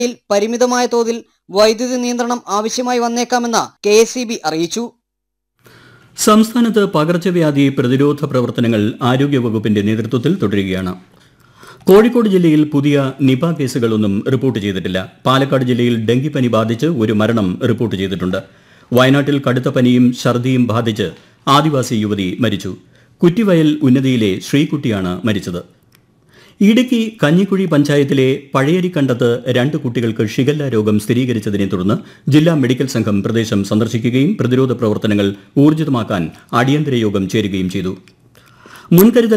യിൽ പരിമിതമായ തോതിൽ വൈദ്യുതി നിയന്ത്രണം ആവശ്യമായി വന്നേക്കാമെന്ന് കെ അറിയിച്ചു സംസ്ഥാനത്ത് പകർച്ചവ്യാധി പ്രതിരോധ പ്രവർത്തനങ്ങൾ ആരോഗ്യവകുപ്പിന്റെ നേതൃത്വത്തിൽ തുടരുകയാണ് കോഴിക്കോട് ജില്ലയിൽ പുതിയ നിപ കേസുകളൊന്നും റിപ്പോർട്ട് ചെയ്തിട്ടില്ല പാലക്കാട് ജില്ലയിൽ ഡെങ്കിപ്പനി ബാധിച്ച് ഒരു മരണം റിപ്പോർട്ട് ചെയ്തിട്ടുണ്ട് വയനാട്ടിൽ കടുത്ത പനിയും ഛർദിയും ബാധിച്ച് ആദിവാസി യുവതി മരിച്ചു കുറ്റിവയൽ ഉന്നതിയിലെ ശ്രീകുട്ടിയാണ് മരിച്ചത് ഇടുക്കി കഞ്ഞിക്കുഴി പഞ്ചായത്തിലെ പഴയരിക്കണ്ടത്ത് രണ്ട് കുട്ടികൾക്ക് ഷിഗല്ല രോഗം സ്ഥിരീകരിച്ചതിനെ തുടർന്ന് ജില്ലാ മെഡിക്കൽ സംഘം പ്രദേശം സന്ദർശിക്കുകയും പ്രതിരോധ പ്രവർത്തനങ്ങൾ ഊർജിതമാക്കാൻ അടിയന്തര യോഗം ചേരുകയും ചെയ്തു മുൻകരുതൽ